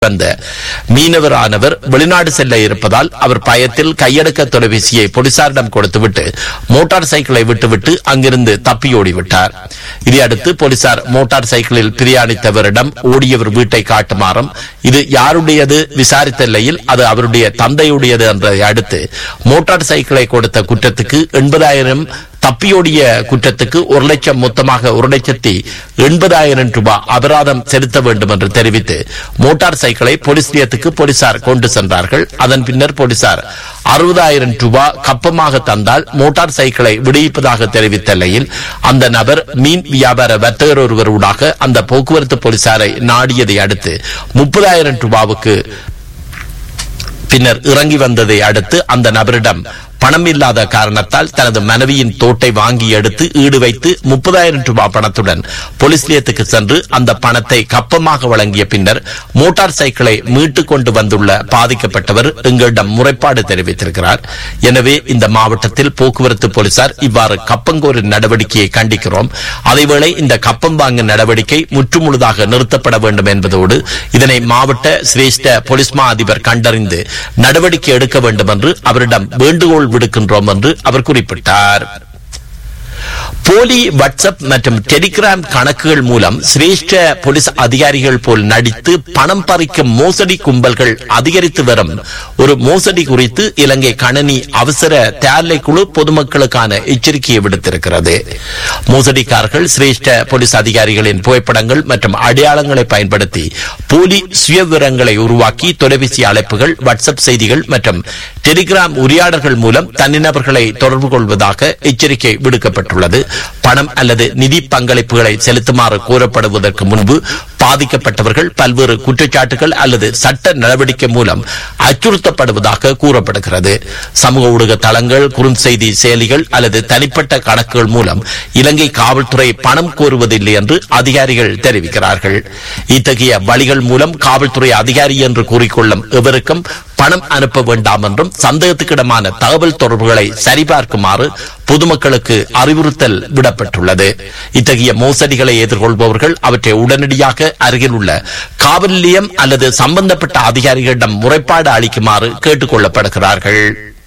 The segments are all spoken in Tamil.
வந்த மீனவரானவர் வெளிநாடு செல்ல இருப்பதால் அவர் பயத்தில் கையடக்க தொலைபேசியை போலீசாரிடம் கொடுத்துவிட்டு மோட்டார் சைக்கிளை விட்டுவிட்டு அங்கிருந்து தப்பியோடிவிட்டார் இதையடுத்து போலீசார் மோட்டார் சைக்கிளில் பிரயாணித்தவரிடம் ஓடியவர் வீட்டை காட்டுமாறும் இது யாருடையது விசாரித்த நிலையில் அது அவருடைய தந்தையுடையது என்றதை அடுத்து மோட்டார் சைக்கிளை கொடுத்த குற்றத்துக்கு எண்பதாயிரம் தப்பியோடிய குற்றத்துக்கு ஒரு லட்சம் மொத்தமாக ஒரு லட்சத்தி எண்பதாயிரம் ரூபாய் அபராதம் செலுத்த வேண்டும் என்று தெரிவித்து மோட்டார் சைக்கிளை போலீஸ் நிலையத்துக்கு போலீசார் கொண்டு சென்றார்கள் அதன் பின்னர் போலீசார் அறுபதாயிரம் ரூபாய் கப்பமாக தந்தால் மோட்டார் சைக்கிளை விடுவிப்பதாக தெரிவித்த நிலையில் அந்த நபர் மீன் வியாபார வர்த்தகர் ஒருவர் ஊடாக அந்த போக்குவரத்து போலீசாரை நாடியதை அடுத்து முப்பதாயிரம் ரூபாவுக்கு பின்னர் இறங்கி வந்ததை அடுத்து அந்த நபரிடம் பணம் இல்லாத காரணத்தால் தனது மனைவியின் தோட்டை வாங்கி எடுத்து ஈடு வைத்து முப்பதாயிரம் ரூபாய் பணத்துடன் போலீஸ் நிலையத்துக்கு சென்று அந்த பணத்தை கப்பமாக வழங்கிய பின்னர் மோட்டார் சைக்கிளை மீட்டுக் கொண்டு வந்துள்ள பாதிக்கப்பட்டவர் எங்களிடம் முறைப்பாடு தெரிவித்திருக்கிறார் எனவே இந்த மாவட்டத்தில் போக்குவரத்து போலீசார் இவ்வாறு கப்பங்கோரின் நடவடிக்கையை கண்டிக்கிறோம் அதேவேளை இந்த கப்பம் வாங்கும் நடவடிக்கை முற்றுமுழுதாக நிறுத்தப்பட வேண்டும் என்பதோடு இதனை மாவட்ட சிரேஷ்ட போலீஸ் மா அதிபர் கண்டறிந்து நடவடிக்கை எடுக்க வேண்டும் என்று அவரிடம் வேண்டுகோள் விடுக்கின்றோம் என்று அவர் குறிப்பிட்டார் போலி வாட்ஸ்அப் மற்றும் டெலிகிராம் கணக்குகள் மூலம் சிரேஷ்ட போலீஸ் அதிகாரிகள் போல் நடித்து பணம் பறிக்கும் மோசடி கும்பல்கள் அதிகரித்து வரும் ஒரு மோசடி குறித்து இலங்கை கணனி அவசர தேர்லை குழு பொதுமக்களுக்கான எச்சரிக்கையை விடுத்திருக்கிறது மோசடிக்காரர்கள் சிரேஷ்ட போலீஸ் அதிகாரிகளின் புகைப்படங்கள் மற்றும் அடையாளங்களை பயன்படுத்தி போலி சுயவிவரங்களை உருவாக்கி தொலைபேசி அழைப்புகள் வாட்ஸ்அப் செய்திகள் மற்றும் டெலிகிராம் உரையாடல்கள் மூலம் தனிநபர்களை தொடர்பு கொள்வதாக எச்சரிக்கை விடுக்கப்பட்டுள்ளது பணம் அல்லது நிதி பங்களிப்புகளை செலுத்துமாறு கூறப்படுவதற்கு முன்பு பாதிக்கப்பட்டவர்கள் பல்வேறு குற்றச்சாட்டுகள் அல்லது சட்ட நடவடிக்கை மூலம் அச்சுறுத்தப்படுவதாக கூறப்படுகிறது சமூக ஊடக தளங்கள் குறுஞ்செய்தி செயலிகள் அல்லது தனிப்பட்ட கணக்குகள் மூலம் இலங்கை காவல்துறை பணம் கோருவதில்லை என்று அதிகாரிகள் தெரிவிக்கிறார்கள் இத்தகைய வழிகள் மூலம் காவல்துறை அதிகாரி என்று கூறிக்கொள்ளும் எவருக்கும் பணம் அனுப்ப வேண்டாம் என்றும் சந்தேகத்துக்கிடமான தகவல் தொடர்புகளை சரிபார்க்குமாறு பொதுமக்களுக்கு அறிவுறுத்தல் விடப்பட்டுள்ளது இத்தகைய மோசடிகளை எதிர்கொள்பவர்கள் அவற்றை உடனடியாக அருகில் உள்ள காவல் நிலையம் அல்லது சம்பந்தப்பட்ட அதிகாரிகளிடம் முறைப்பாடு அளிக்குமாறு கேட்டுக் கொள்ளப்படுகிறார்கள்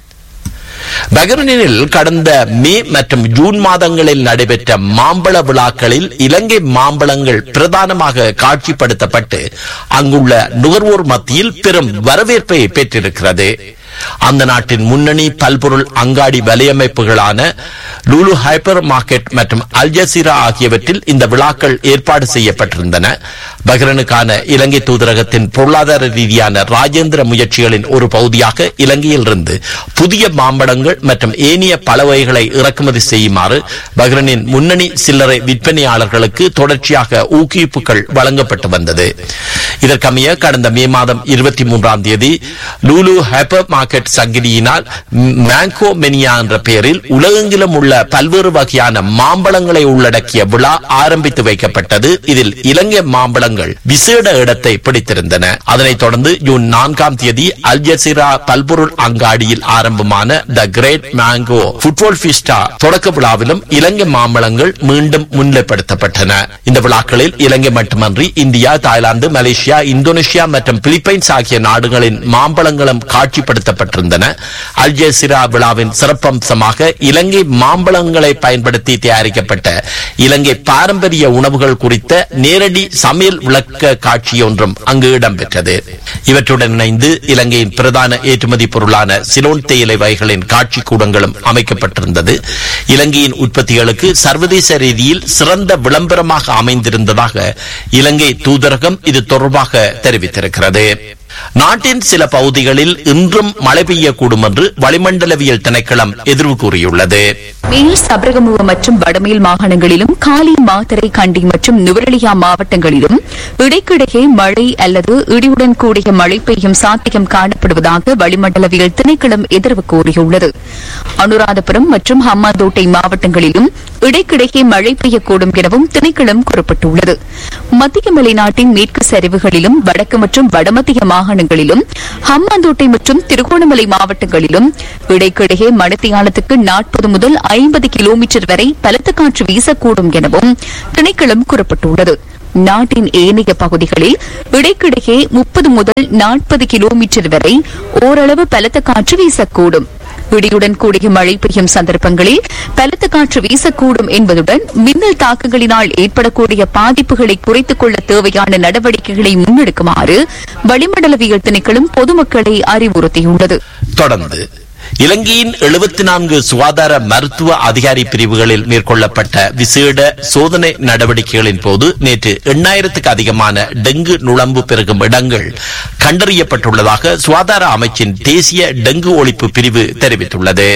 பஹ்ரைனில் கடந்த மே மற்றும் ஜூன் மாதங்களில் நடைபெற்ற மாம்பழ விழாக்களில் இலங்கை மாம்பழங்கள் பிரதானமாக காட்சிப்படுத்தப்பட்டு அங்குள்ள நுகர்வோர் மத்தியில் பெரும் வரவேற்பை பெற்றிருக்கிறது அந்த நாட்டின் முன்னணி பல்பொருள் அங்காடி வலையமைப்புகளான லூலு ஹைப்பர் மார்க்கெட் மற்றும் அல்ஜசீரா ஆகியவற்றில் இந்த விழாக்கள் ஏற்பாடு செய்யப்பட்டிருந்தன பஹ்ரைனுக்கான இலங்கை தூதரகத்தின் பொருளாதார ரீதியான ராஜேந்திர முயற்சிகளின் ஒரு பகுதியாக இலங்கையிலிருந்து புதிய மாம்பழங்கள் மற்றும் ஏனைய பல வகைகளை இறக்குமதி செய்யுமாறு பஹ்ரைனின் முன்னணி சில்லறை விற்பனையாளர்களுக்கு தொடர்ச்சியாக ஊக்குவிப்புகள் வழங்கப்பட்டு வந்தது இதற்கமைய கடந்த மே மாதம் இருபத்தி மூன்றாம் தேதி லூலு ஹைப்பர் மார்க்கெட் சங்கிலியினால் மேங்கோ மெனியா என்ற பெயரில் உலகெங்கிலும் உள்ள பல்வேறு வகையான மாம்பழங்களை உள்ளடக்கிய விழா ஆரம்பித்து வைக்கப்பட்டது இதில் இலங்கை மாம்பழங்கள் விசேட இடத்தை பிடித்திருந்தன அதனைத் தொடர்ந்து ஜூன் நான்காம் தேதி அல்ஜசீரா பல்பொருள் அங்காடியில் ஆரம்பமான the great mango football fiesta தொடக்க விழாவிலும் இலங்கை மாம்பழங்கள் மீண்டும் முன்னிலைப்படுத்தப்பட்டன இந்த விழாக்களில் இலங்கை மட்டுமன்றி இந்தியா தாய்லாந்து மலேசியா இந்தோனேஷியா மற்றும் பிலிப்பைன்ஸ் ஆகிய நாடுகளின் மாம்பழங்களும் காட்சிப்படுத்தப்பட்டிருந்தன அல்ஜசீரா விழாவின் சிறப்பம்சமாக இலங்கை மாம்பழங்களை பயன்படுத்தி தயாரிக்கப்பட்ட இலங்கை பாரம்பரிய உணவுகள் குறித்த நேரடி சமையல் விளக்க காட்சியொன்றும் அங்கு இடம்பெற்றது இவற்றுடன் இணைந்து இலங்கையின் பிரதான ஏற்றுமதி பொருளான சிலோன் தேயிலை வகைகளின் காட்சி கூடங்களும் அமைக்கப்பட்டிருந்தது இலங்கையின் உற்பத்திகளுக்கு சர்வதேச ரீதியில் சிறந்த விளம்பரமாக அமைந்திருந்ததாக இலங்கை தூதரகம் இது தொடர்பாக தெரிவித்திருக்கிறது நாட்டின் சில பகுதிகளில் இன்றும் மழை பெய்யக்கூடும் என்று வளிமண்டலவியல் திணைக்களம் எதிர்வு கூறியுள்ளது மேல் சபரகமுவ மற்றும் வடமேல் மாகாணங்களிலும் காலி மாத்தரை கண்டி மற்றும் நுவரெலியா மாவட்டங்களிலும் இடைக்கிடையே மழை அல்லது இடியுடன் கூடிய மழை பெய்யும் சாத்தியம் காணப்படுவதாக வளிமண்டலவியல் திணைக்களம் எதிர்வு கூறியுள்ளது அனுராதபுரம் மற்றும் ஹம்மாந்தோட்டை மாவட்டங்களிலும் இடைக்கிடையே மழை பெய்யக்கூடும் எனவும் திணைக்களம் குறிப்பிட்டுள்ளது மத்திய மலைநாட்டின் மேற்கு சரிவுகளிலும் வடக்கு மற்றும் வடமத்திய மாகாணங்களிலும் ஹம்மாந்தோட்டை மற்றும் திருகோணமலை மாவட்டங்களிலும் இடைக்கிடையே மணித்தியாலத்துக்கு நாற்பது முதல் ஐம்பது கிலோமீட்டர் வரை பலத்த காற்று வீசக்கூடும் எனவும் திணைக்களம் குறிப்பிட்டுள்ளது நாட்டின் ஏனைய பகுதிகளில் இடைக்கிடையே முப்பது முதல் நாற்பது கிலோமீட்டர் வரை ஓரளவு பலத்த காற்று வீசக்கூடும் இடியுடன் கூடிய மழை பெய்யும் சந்தர்ப்பங்களில் பலத்த காற்று வீசக்கூடும் என்பதுடன் மின்னல் தாக்கங்களினால் ஏற்படக்கூடிய பாதிப்புகளை குறைத்துக் கொள்ள தேவையான நடவடிக்கைகளை முன்னெடுக்குமாறு வளிமண்டலவியல் திணைக்களும் பொதுமக்களை அறிவுறுத்தியுள்ளது தொடர்ந்து இலங்கையின் எழுபத்தி நான்கு சுகாதார மருத்துவ அதிகாரி பிரிவுகளில் மேற்கொள்ளப்பட்ட விசேட சோதனை நடவடிக்கைகளின் போது நேற்று எண்ணாயிரத்துக்கு அதிகமான டெங்கு நுழம்பு பெருகும் இடங்கள் கண்டறியப்பட்டுள்ளதாக சுகாதார அமைச்சின் தேசிய டெங்கு ஒழிப்பு பிரிவு தெரிவித்துள்ளது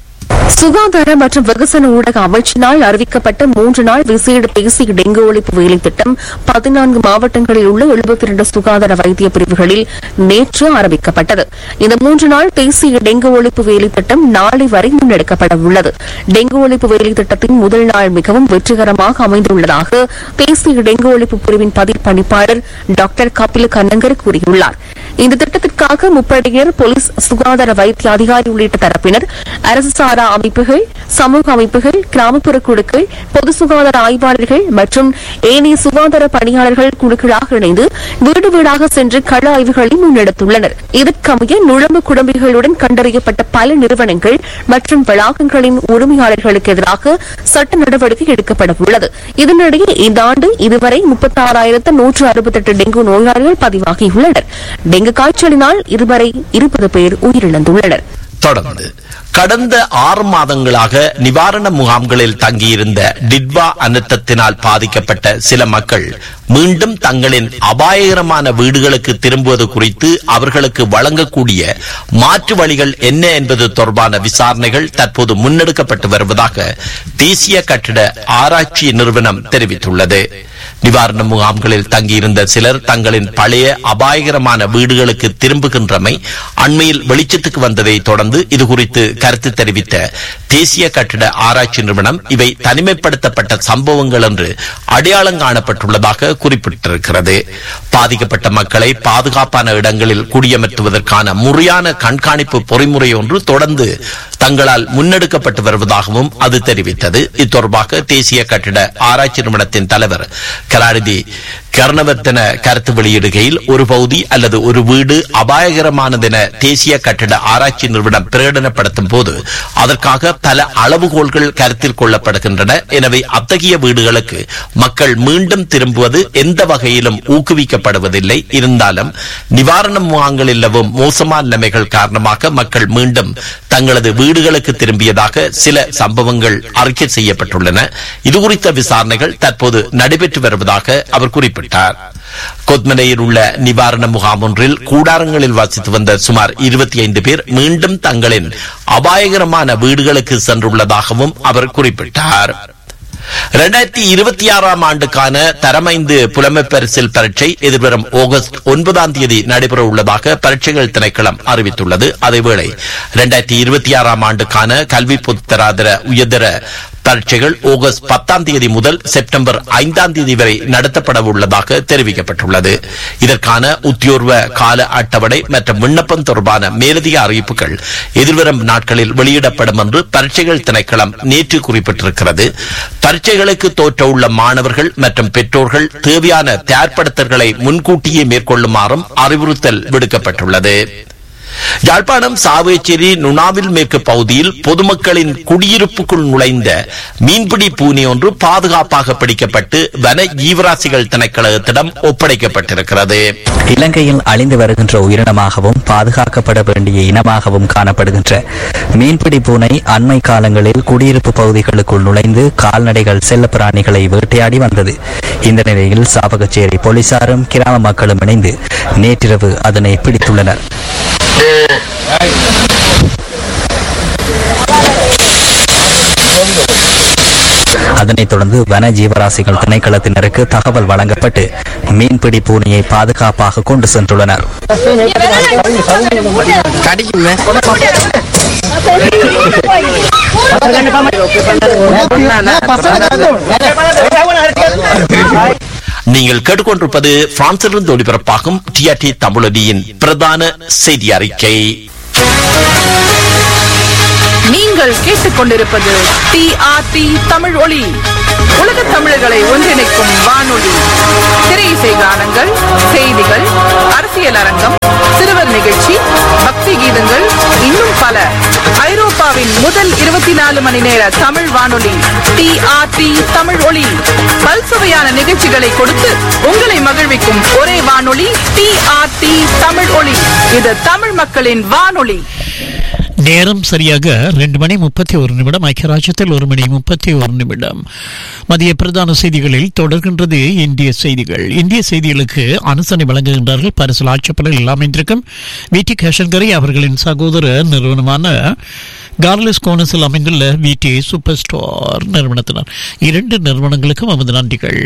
சுகாதார மற்றும் வெகுசன ஊடக அமைச்சினால் அறிவிக்கப்பட்ட மூன்று நாள் விசேட தேசிய டெங்கு ஒழிப்பு வேலை திட்டம் பதினான்கு மாவட்டங்களில் உள்ள எழுபத்தி இரண்டு சுகாதார வைத்திய பிரிவுகளில் நேற்று ஆரம்பிக்கப்பட்டது இந்த மூன்று நாள் தேசிய டெங்கு ஒழிப்பு வேலை திட்டம் நாளை வரை முன்னெடுக்கப்பட உள்ளது டெங்கு ஒழிப்பு வேலை திட்டத்தின் முதல் நாள் மிகவும் வெற்றிகரமாக அமைந்துள்ளதாக தேசிய டெங்கு ஒழிப்பு பிரிவின் பதிப்பணிப்பாளர் டாக்டர் கபில கண்ணங்கர் கூறியுள்ளார் இந்த திட்டத்திற்காக முப்படையர் போலீஸ் சுகாதார வைத்திய அதிகாரி உள்ளிட்ட தரப்பினர் அரசு சாரா அமைப்புகள் சமூக அமைப்புகள் கிராமப்புற குழுக்கள் பொது சுகாதார ஆய்வாளர்கள் மற்றும் ஏனைய சுகாதார பணியாளர்கள் குழுக்களாக இணைந்து வீடு வீடாக சென்று கள ஆய்வுகளை முன்னெடுத்துள்ளனர் இதற்கமைய நுழம்பு குடம்பிகளுடன் கண்டறியப்பட்ட பல நிறுவனங்கள் மற்றும் வளாகங்களின் உரிமையாளர்களுக்கு எதிராக சட்ட நடவடிக்கை எடுக்கப்பட உள்ளது இதனிடையே இந்த ஆண்டு இதுவரை முப்பத்தாறாயிரத்து நூற்று அறுபத்தெட்டு டெங்கு நோயாளிகள் பதிவாகியுள்ளனர் டெங்கு காய்ச்சலினால் இதுவரை இருபது பேர் உயிரிழந்துள்ளனர் தொடர்ந்து கடந்த ஆறு மாதங்களாக நிவாரண முகாம்களில் தங்கியிருந்த டிட்வா அனர்த்தத்தினால் பாதிக்கப்பட்ட சில மக்கள் மீண்டும் தங்களின் அபாயகரமான வீடுகளுக்கு திரும்புவது குறித்து அவர்களுக்கு வழங்கக்கூடிய மாற்று வழிகள் என்ன என்பது தொடர்பான விசாரணைகள் தற்போது முன்னெடுக்கப்பட்டு வருவதாக தேசிய கட்டிட ஆராய்ச்சி நிறுவனம் தெரிவித்துள்ளது நிவாரண முகாம்களில் தங்கியிருந்த சிலர் தங்களின் பழைய அபாயகரமான வீடுகளுக்கு திரும்புகின்றமை அண்மையில் வெளிச்சத்துக்கு வந்ததை தொடர்ந்து இதுகுறித்து கருத்து தெரிவித்த தேசிய கட்டிட ஆராய்ச்சி நிறுவனம் இவை தனிமைப்படுத்தப்பட்ட சம்பவங்கள் என்று அடையாளம் காணப்பட்டுள்ளதாக குறிப்பிட்டிருக்கிறது பாதிக்கப்பட்ட மக்களை பாதுகாப்பான இடங்களில் குடியமர்த்துவதற்கான முறையான கண்காணிப்பு பொறிமுறை ஒன்று தொடர்ந்து தங்களால் முன்னெடுக்கப்பட்டு வருவதாகவும் அது தெரிவித்தது இத்தொடர்பாக தேசிய கட்டிட ஆராய்ச்சி நிறுவனத்தின் தலைவர் கலாநிதி கர்ணவர்த்தன கருத்து வெளியிடுகையில் ஒரு பகுதி அல்லது ஒரு வீடு அபாயகரமானதென தேசிய கட்டிட ஆராய்ச்சி நிறுவனம் பிரகடனப்படுத்தும் போது அதற்காக பல அளவுகோல்கள் கருத்தில் கொள்ளப்படுகின்றன எனவே அத்தகைய வீடுகளுக்கு மக்கள் மீண்டும் திரும்புவது எந்த வகையிலும் ஊக்குவிக்கப்படுவதில்லை இருந்தாலும் நிவாரண முகாம்களில் நிலவும் மோசமான நிலைமைகள் காரணமாக மக்கள் மீண்டும் தங்களது வீடுகளுக்கு திரும்பியதாக சில சம்பவங்கள் அறிக்கை செய்யப்பட்டுள்ளன இதுகுறித்த விசாரணைகள் தற்போது நடைபெற்று வருவதாக அவர் குறிப்பிட்டார் கொத்மலையில் உள்ள நிவாரண முகாம் ஒன்றில் கூடாரங்களில் வசித்து வந்த சுமார் இருபத்தி ஐந்து பேர் மீண்டும் தங்களின் அபாயகரமான வீடுகளுக்கு சென்றுள்ளதாகவும் அவர் குறிப்பிட்டார் இரண்டாயிரத்தி இருபத்தி ஆறாம் ஆண்டுக்கான தரமைந்து புலமை பரிசில் பரீட்சை எதிர்வரும் ஆகஸ்ட் ஒன்பதாம் தேதி நடைபெற உள்ளதாக பரீட்சைகள் திணைக்களம் அறிவித்துள்ளது அதேவேளை இரண்டாயிரத்தி இருபத்தி ஆறாம் ஆண்டுக்கான கல்வி பொதுத்தராதர உயர்தர பரீட்சைகள் ஆகஸ்ட் பத்தாம் தேதி முதல் செப்டம்பர் ஐந்தாம் தேதி வரை நடத்தப்பட உள்ளதாக தெரிவிக்கப்பட்டுள்ளது இதற்கான உத்தியோர்வ கால அட்டவணை மற்றும் விண்ணப்பம் தொடர்பான மேலதிக அறிவிப்புகள் எதிர்வரும் நாட்களில் வெளியிடப்படும் என்று பரீட்சைகள் திணைக்களம் நேற்று குறிப்பிட்டிருக்கிறது பரீட்சைகளுக்கு தோற்ற உள்ள மாணவர்கள் மற்றும் பெற்றோர்கள் தேவையான தயார்படுத்தல்களை முன்கூட்டியே மேற்கொள்ளுமாறும் அறிவுறுத்தல் விடுக்கப்பட்டுள்ளது யாழ்ப்பாணம் சாவேச்சேரி நுணாவில் மேற்கு பகுதியில் பொதுமக்களின் குடியிருப்புக்குள் நுழைந்த மீன்பிடி பூனி ஒன்று பாதுகாப்பாக பிடிக்கப்பட்டு வன ஜீவராசிகள் திணைக்களத்திடம் ஒப்படைக்கப்பட்டிருக்கிறது இலங்கையில் அழிந்து வருகின்ற உயிரினமாகவும் பாதுகாக்கப்பட வேண்டிய இனமாகவும் காணப்படுகின்ற மீன்பிடி பூனை அண்மை காலங்களில் குடியிருப்பு பகுதிகளுக்குள் நுழைந்து கால்நடைகள் செல்லப்பிராணிகளை வேட்டையாடி வந்தது இந்த நிலையில் சாவகச்சேரி போலீசாரும் கிராம மக்களும் இணைந்து நேற்றிரவு அதனை பிடித்துள்ளனர் அதனைத் தொடர்ந்து வன ஜீவராசிகள் திணைக்களத்தினருக்கு தகவல் வழங்கப்பட்டு மீன்பிடி பூனையை பாதுகாப்பாக கொண்டு சென்றுள்ளனர் நீங்கள் கேட்டுக்கொண்டிருப்பது பிரான்சிலிருந்து ஒளிபரப்பாகும் டிஆர்டி தமிழொலியின் பிரதான செய்தி அறிக்கை நீங்கள் கேட்டுக்கொண்டிருப்பது டிஆர்டி தமிழ் ஒளி உலக தமிழர்களை ஒன்றிணைக்கும் வானொலி திரை இசை கானங்கள் செய்திகள் அரசியல் அரங்கம் சிறுவர் நிகழ்ச்சி பக்தி கீதங்கள் இன்னும் பல ஐரோப்பாவின் முதல் இருபத்தி நாலு மணி நேர தமிழ் வானொலி டிஆர்டி தமிழ் ஒளி பல்சுவையான நிகழ்ச்சிகளை கொடுத்து உங்களை மகிழ்விக்கும் ஒரே வானொலி டிஆர்டி தமிழ் ஒளி இது தமிழ் மக்களின் வானொலி நேரம் சரியாக ரெண்டு மணி முப்பத்தி ஒரு நிமிடம் ஐக்கியராஜ்யத்தில் ஒரு மணி முப்பத்தி ஒரு நிமிடம் மதிய பிரதான செய்திகளில் தொடர்கின்றது இந்திய செய்திகள் இந்திய செய்திகளுக்கு அனுசரணை வழங்குகின்றார்கள் பரிசல் ஆட்சப்பலில் அமைந்திருக்கும் விடி கேஷன்கரை அவர்களின் சகோதர நிறுவனமான கார்லஸ் கோனஸில் அமைந்துள்ள விடி சூப்பர் ஸ்டோர் நிறுவனத்தினர் இரண்டு நிறுவனங்களுக்கும் நமது நன்றிகள்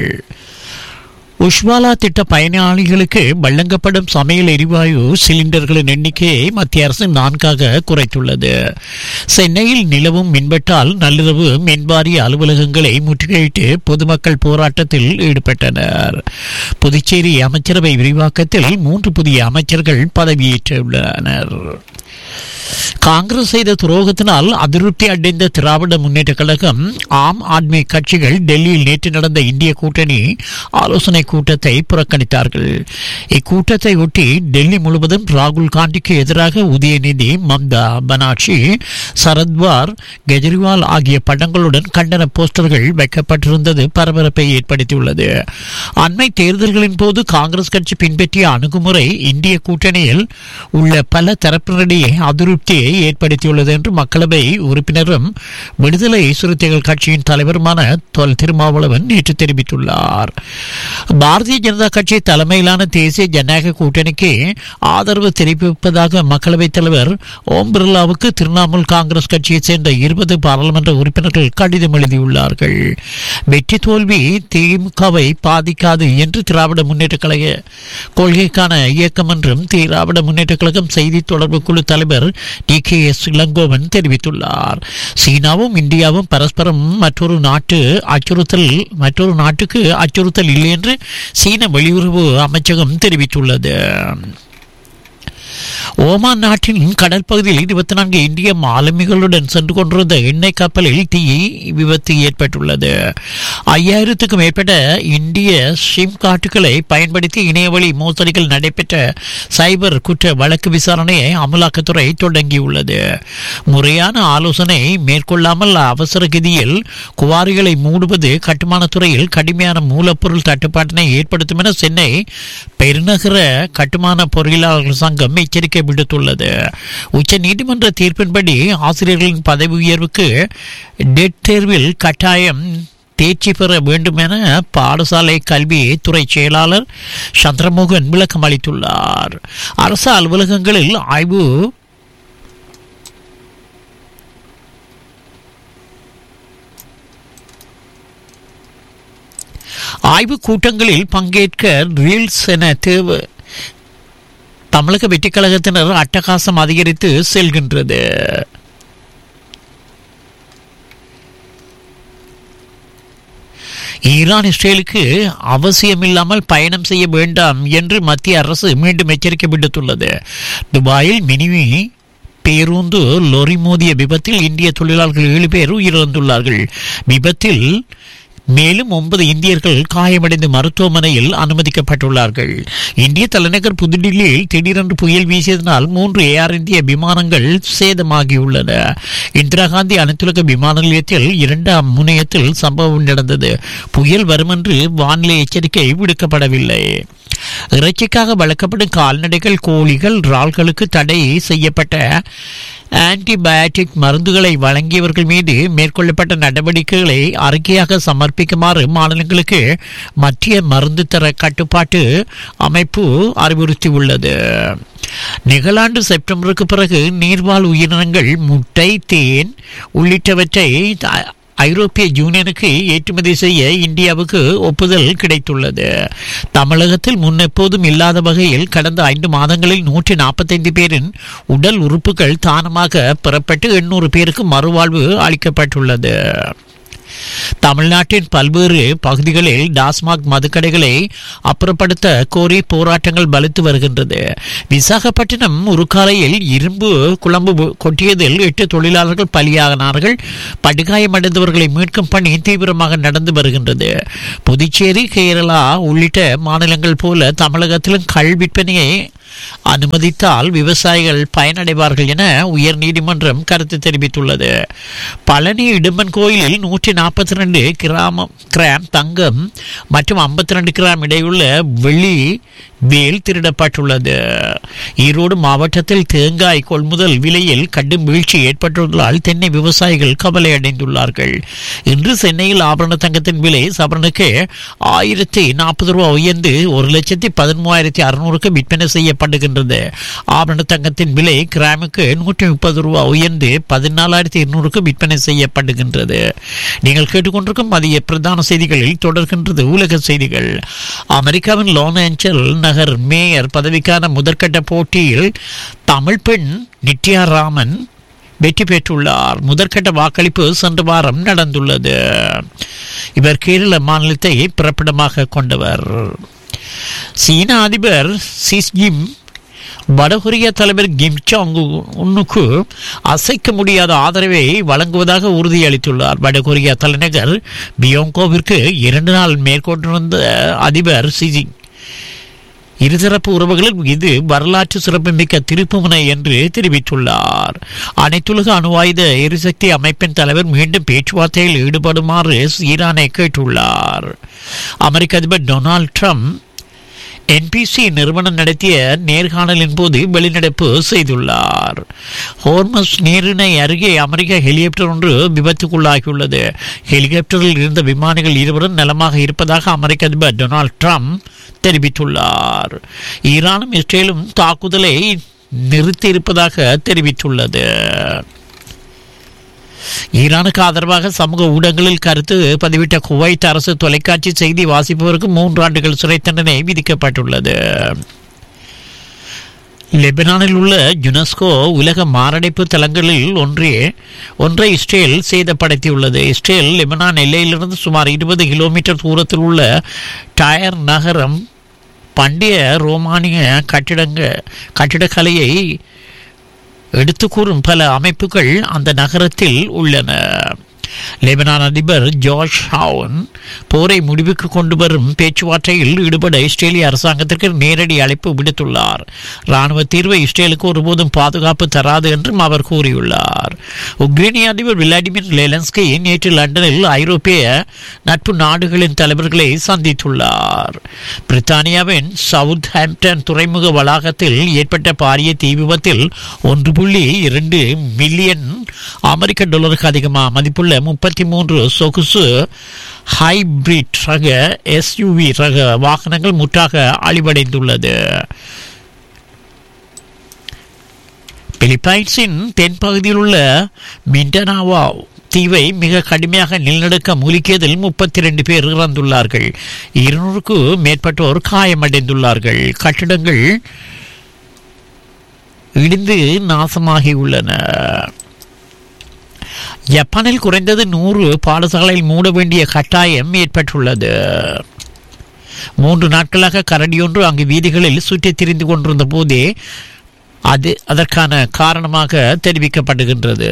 உஷ்வாலா திட்ட பயனாளிகளுக்கு வழங்கப்படும் சமையல் எரிவாயு சிலிண்டர்களின் எண்ணிக்கையை மத்திய அரசு நான்காக குறைத்துள்ளது சென்னையில் நிலவும் மின்வெட்டால் நள்ளிரவு மின்வாரிய அலுவலகங்களை முற்றுகையிட்டு பொதுமக்கள் போராட்டத்தில் ஈடுபட்டனர் புதுச்சேரி அமைச்சரவை விரிவாக்கத்தில் மூன்று புதிய அமைச்சர்கள் பதவியேற்றுள்ளனர் காங்கிரஸ் செய்த துரோகத்தினால் அதிருப்தி அடைந்த திராவிட முன்னேற்ற கழகம் ஆம் ஆத்மி கட்சிகள் டெல்லியில் நேற்று நடந்த இந்திய கூட்டணி ஆலோசனை கூட்டத்தை புறக்கணித்தார்கள் இக்கூட்டத்தை ஒட்டி டெல்லி முழுவதும் ராகுல் காந்திக்கு எதிராக உதயநிதி மம்தா பனார்ஜி சரத்வார் கெஜ்ரிவால் ஆகிய படங்களுடன் கண்டன போஸ்டர்கள் வைக்கப்பட்டிருந்தது பரபரப்பை ஏற்படுத்தியுள்ளது அண்மை தேர்தல்களின் போது காங்கிரஸ் கட்சி பின்பற்றிய அணுகுமுறை இந்திய கூட்டணியில் உள்ள பல தரப்பினரிடையே அதிருப்தியை ஏற்படுத்தியுள்ளது என்று மக்களவை உறுப்பினரும் விடுதலை சிறுத்தைகள் கட்சியின் தலைவருமான தொல் திருமாவளவன் நேற்று தெரிவித்துள்ளார் பாரதிய ஜனதா கட்சி தலைமையிலான தேசிய ஜனநாயக கூட்டணிக்கு ஆதரவு தெரிவிப்பதாக மக்களவைத் தலைவர் ஓம் பிர்லாவுக்கு திரிணாமுல் காங்கிரஸ் கட்சியைச் சேர்ந்த இருபது பாராளுமன்ற உறுப்பினர்கள் கடிதம் எழுதியுள்ளார்கள் வெற்றி தோல்வி திமுகவை பாதிக்காது என்று திராவிட முன்னேற்ற கழக கொள்கைக்கான இயக்கம் என்றும் திராவிட முன்னேற்ற கழகம் செய்தி தொடர்பு குழு தலைவர் டி கே எஸ் இளங்கோவன் தெரிவித்துள்ளார் சீனாவும் இந்தியாவும் பரஸ்பரம் மற்றொரு நாட்டு அச்சுறுத்தல் மற்றொரு நாட்டுக்கு அச்சுறுத்தல் இல்லை என்று சீன வெளியுறவு அமைச்சகம் தெரிவித்துள்ளது ஓமான் நாட்டின் கடல் பகுதியில் இருபத்தி நான்கு இந்திய மாலுமிகளுடன் சென்று கொண்டிருந்த எண்ணெய் கப்பலில் தீ விபத்து ஏற்பட்டுள்ளது ஐயாயிரத்துக்கும் மேற்பட்ட இந்திய சிம் கார்டுகளை பயன்படுத்தி இணையவழி மோசடிகள் நடைபெற்ற சைபர் குற்ற வழக்கு விசாரணையை அமலாக்கத்துறை தொடங்கியுள்ளது முறையான ஆலோசனை மேற்கொள்ளாமல் அவசர கதியில் குவாரிகளை மூடுவது கட்டுமானத் துறையில் கடுமையான மூலப்பொருள் தட்டுப்பாட்டினை ஏற்படுத்தும் என சென்னை பெருநகர கட்டுமான பொறியியலாளர்கள் சங்கம் எச்சரிக்கை விடுத்துள்ளது உச்ச நீதிமன்ற தீர்ப்பின்படி ஆசிரியர்களின் பதவி உயர்வுக்கு டெட் தேர்வில் கட்டாயம் தேர்ச்சி பெற வேண்டும் என பாடசாலை கல்வி துறை செயலாளர் சந்திரமோகன் விளக்கம் அளித்துள்ளார் அரசு அலுவலகங்களில் ஆய்வு ஆய்வு கூட்டங்களில் பங்கேற்க ரீல்ஸ் என தேவை தமிழக வெற்றிக் கழகத்தினர் அட்டகாசம் அதிகரித்து செல்கின்றது ஈரான் இஸ்ரேலுக்கு அவசியமில்லாமல் பயணம் செய்ய வேண்டாம் என்று மத்திய அரசு மீண்டும் எச்சரிக்கை விடுத்துள்ளது துபாயில் மினிமி பேருந்து லொரி மோதிய விபத்தில் இந்திய தொழிலாளர்கள் ஏழு பேர் உயிரிழந்துள்ளார்கள் விபத்தில் மேலும் ஒன்பது இந்தியர்கள் காயமடைந்து மருத்துவமனையில் அனுமதிக்கப்பட்டுள்ளார்கள் இந்திய தலைநகர் புதுடில்லியில் திடீரென்று புயல் வீசியதனால் மூன்று ஏஆர் இந்திய விமானங்கள் சேதமாகியுள்ளன இந்திரா காந்தி அனைத்துலக விமான நிலையத்தில் இரண்டாம் முனையத்தில் சம்பவம் நடந்தது புயல் வரும் என்று வானிலை எச்சரிக்கை விடுக்கப்படவில்லை இறைச்சிக்காக வளர்க்கப்படும் கால்நடைகள் கோழிகள் இறால்களுக்கு தடை செய்யப்பட்ட ஆன்டிபயாட்டிக் மருந்துகளை வழங்கியவர்கள் மீது மேற்கொள்ளப்பட்ட நடவடிக்கைகளை அறிக்கையாக சமர்ப்பிக்குமாறு மாநிலங்களுக்கு மத்திய மருந்து தர கட்டுப்பாட்டு அமைப்பு அறிவுறுத்தியுள்ளது நிகழாண்டு செப்டம்பருக்கு பிறகு நீர்வாழ் உயிரினங்கள் முட்டை தேன் உள்ளிட்டவற்றை ஐரோப்பிய யூனியனுக்கு ஏற்றுமதி செய்ய இந்தியாவுக்கு ஒப்புதல் கிடைத்துள்ளது தமிழகத்தில் முன்னெப்போதும் இல்லாத வகையில் கடந்த ஐந்து மாதங்களில் நூற்றி நாற்பத்தைந்து பேரின் உடல் உறுப்புகள் தானமாக பெறப்பட்டு எண்ணூறு பேருக்கு மறுவாழ்வு அளிக்கப்பட்டுள்ளது தமிழ்நாட்டின் பல்வேறு பகுதிகளில் டாஸ்மாக் மதுக்கடைகளை அப்புறப்படுத்த கோரி போராட்டங்கள் பலித்து வருகின்றது விசாகப்பட்டினம் உருக்காலையில் இரும்பு குழம்பு கொட்டியதில் எட்டு தொழிலாளர்கள் பலியாகினார்கள் படுகாயமடைந்தவர்களை மீட்கும் பணி தீவிரமாக நடந்து வருகின்றது புதுச்சேரி கேரளா உள்ளிட்ட மாநிலங்கள் போல தமிழகத்திலும் கள் விற்பனையை அனுமதித்தால் விவசாயிகள் பயனடைவார்கள் என உயர் நீதிமன்றம் கருத்து தெரிவித்துள்ளது பழனி இடும்பன் கோயிலில் நூற்றி நாற்பத்தி ரெண்டு கிராம கிராம் தங்கம் மற்றும் ஐம்பத்தி ரெண்டு கிராம் இடையுள்ள வெள்ளி வேல் திருடப்பட்டுள்ளது ஈரோடு மாவட்டத்தில் தேங்காய் கொள்முதல் விலையில் கடும் வீழ்ச்சி ஏற்பட்டுள்ளதால் தென்னை விவசாயிகள் கவலை அடைந்துள்ளார்கள் இன்று சென்னையில் ஆபரண தங்கத்தின் விலை சவரனுக்கு ஆயிரத்தி நாற்பது ரூபாய் உயர்ந்து ஒரு லட்சத்தி பதிமூவாயிரத்தி அறுநூறுக்கு விற்பனை செய்யப்படுகின்றது ஆபரண தங்கத்தின் விலை கிராமுக்கு நூற்றி முப்பது ரூபாய் உயர்ந்து பதினாலாயிரத்தி இருநூறுக்கு விற்பனை செய்யப்படுகின்றது நீங்கள் கேட்டுக்கொண்டிருக்கும் மதிய பிரதான செய்திகளில் தொடர்கின்றது உலக செய்திகள் அமெரிக்காவின் லாஸ் ஏஞ்சல் நகர் மேயர் பதவிக்கான முதற்கட்ட போட்டியில் தமிழ் பெண் நித்யா ராமன் வெற்றி பெற்றுள்ளார் முதற்கட்ட வாக்களிப்பு சென்ற வாரம் நடந்துள்ளது இவர் கேரள மாநிலத்தை பிறப்பிடமாக கொண்டவர் சீன அதிபர் சிஸ்ஜிம் வடகொரிய தலைவர் கிம் சாங் உன்னுக்கு அசைக்க முடியாத ஆதரவை வழங்குவதாக உறுதியளித்துள்ளார் வடகொரிய தலைநகர் பியோங்கோவிற்கு இரண்டு நாள் மேற்கொண்டிருந்த அதிபர் சிஜிங் இருதரப்பு உறவுகளில் இது வரலாற்று சிறப்புமிக்க திருப்புமுனை என்று தெரிவித்துள்ளார் அனைத்துலக அணுவாயுத எரிசக்தி அமைப்பின் தலைவர் மீண்டும் பேச்சுவார்த்தையில் ஈடுபடுமாறு ஈரானை கேட்டுள்ளார் அமெரிக்க அதிபர் டொனால்ட் ட்ரம்ப் என்பிசி நிறுவனம் நடத்திய நேர்காணலின் போது வெளிநடப்பு செய்துள்ளார் ஹோர்மஸ் நீரிணை அருகே அமெரிக்க ஹெலிகாப்டர் ஒன்று விபத்துக்குள்ளாகியுள்ளது ஹெலிகாப்டரில் இருந்த விமானிகள் இருவரும் நலமாக இருப்பதாக அமெரிக்க அதிபர் டொனால்ட் ட்ரம்ப் தெரிவித்துள்ளார் ஈரானும் இஸ்ரேலும் தாக்குதலை நிறுத்தியிருப்பதாக தெரிவித்துள்ளது ஈரானுக்கு ஆதரவாக சமூக ஊடகங்களில் கருத்து பதிவிட்ட குவைத் அரசு தொலைக்காட்சி செய்தி வாசிப்பவருக்கு மூன்று ஆண்டுகள் சிறை தண்டனை விதிக்கப்பட்டுள்ளது லெபனானில் உள்ள யுனெஸ்கோ உலக மாரடைப்பு தலங்களில் ஒன்றே ஒன்றை இஸ்ரேல் சேதப்படுத்தியுள்ளது இஸ்ரேல் லெபனான் எல்லையிலிருந்து சுமார் இருபது கிலோமீட்டர் தூரத்தில் உள்ள டயர் நகரம் பண்டைய ரோமானிய கட்டிடங்க கட்டிடக்கலையை எடுத்து கூறும் பல அமைப்புகள் அந்த நகரத்தில் உள்ளன லெபனான் அதிபர் ஜார்ஜ் ஹவுன் போரை முடிவுக்கு கொண்டு வரும் பேச்சுவார்த்தையில் ஈடுபட இஸ்ரேலிய அரசாங்கத்திற்கு நேரடி அழைப்பு விடுத்துள்ளார் ராணுவ தீர்வை இஸ்ரேலுக்கு ஒருபோதும் பாதுகாப்பு தராது என்றும் அவர் கூறியுள்ளார் உக்ரைனிய அதிபர் விளாடிமிர் லெலன்ஸ்கி நேற்று லண்டனில் ஐரோப்பிய நட்பு நாடுகளின் தலைவர்களை சந்தித்துள்ளார் பிரித்தானியாவின் சவுத் ஹாம்ப்டன் துறைமுக வளாகத்தில் ஏற்பட்ட பாரிய தீ விபத்தில் ஒன்று புள்ளி இரண்டு மில்லியன் அமெரிக்க டாலருக்கு அதிகமாக மதிப்புள்ள முப்பத்தி மூன்று சொகுசு ஹைபிரிட் ரக எஸ்யூவி ரக வாகனங்கள் முற்றாக அழிவடைந்துள்ளது பிலிப்பைன்ஸின் தென்பகுதியில் உள்ள மிண்டனாவா தீவை மிக கடுமையாக நிலநடுக்க முலிக்கியதில் முப்பத்தி ரெண்டு பேர் இறந்துள்ளார்கள் இருநூறுக்கு மேற்பட்டோர் காயமடைந்துள்ளார்கள் கட்டிடங்கள் இடிந்து நாசமாகியுள்ளன ஜப்பானில் குறைந்தது நூறு பாடசாலையில் மூட வேண்டிய கட்டாயம் ஏற்பட்டுள்ளது மூன்று நாட்களாக கரடியொன்று அங்கு வீதிகளில் சுற்றித் திரிந்து கொண்டிருந்த போதே அது அதற்கான காரணமாக தெரிவிக்கப்படுகின்றது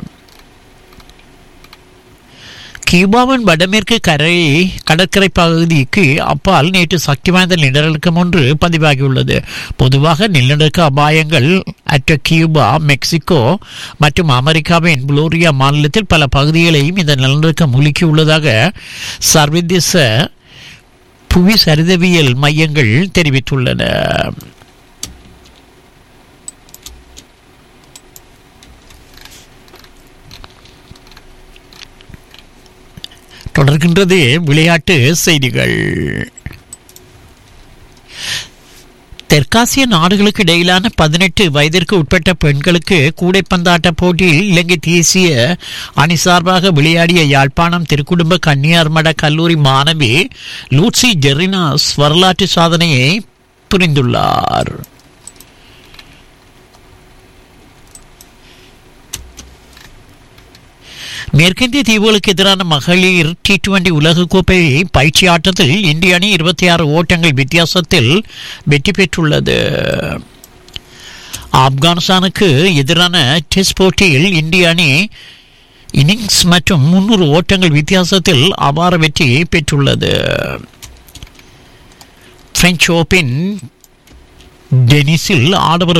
கியூபாவின் வடமேற்கு கரை கடற்கரை பகுதிக்கு அப்பால் நேற்று சக்தி வாய்ந்த நிலநடுக்கம் ஒன்று பதிவாகியுள்ளது பொதுவாக நிலநடுக்க அபாயங்கள் அற்ற கியூபா மெக்சிகோ மற்றும் அமெரிக்காவின் புளோரியா மாநிலத்தில் பல பகுதிகளையும் இந்த நிலநடுக்கம் முழுக்கியுள்ளதாக சர்வதேச புவி சரிதவியல் மையங்கள் தெரிவித்துள்ளன தொடர்கின்றது விளையாட்டு செய்திகள் தெற்காசிய நாடுகளுக்கு இடையிலான பதினெட்டு வயதிற்கு உட்பட்ட பெண்களுக்கு கூடைப்பந்தாட்ட போட்டியில் இலங்கை தேசிய அணி சார்பாக விளையாடிய யாழ்ப்பாணம் திருக்குடும்ப கன்னியார்மட கல்லூரி மாணவி லூட்சி ஜெரினாஸ் வரலாற்று சாதனையை புரிந்துள்ளார் மேற்கிந்திய தீவுகளுக்கு எதிரான மகளிர் டி டுவெண்டி உலகக்கோப்பை பயிற்சி ஆட்டத்தில் இந்திய அணி இருபத்தி ஆறு ஓட்டங்கள் வித்தியாசத்தில் வெற்றி பெற்றுள்ளது ஆப்கானிஸ்தானுக்கு எதிரான டெஸ்ட் போட்டியில் இந்திய அணி இன்னிங்ஸ் மற்றும் முன்னூறு ஓட்டங்கள் வித்தியாசத்தில் அபார வெற்றி பெற்றுள்ளது பிரெஞ்சு ஓபன் டென்னிஸில் ஆடவர்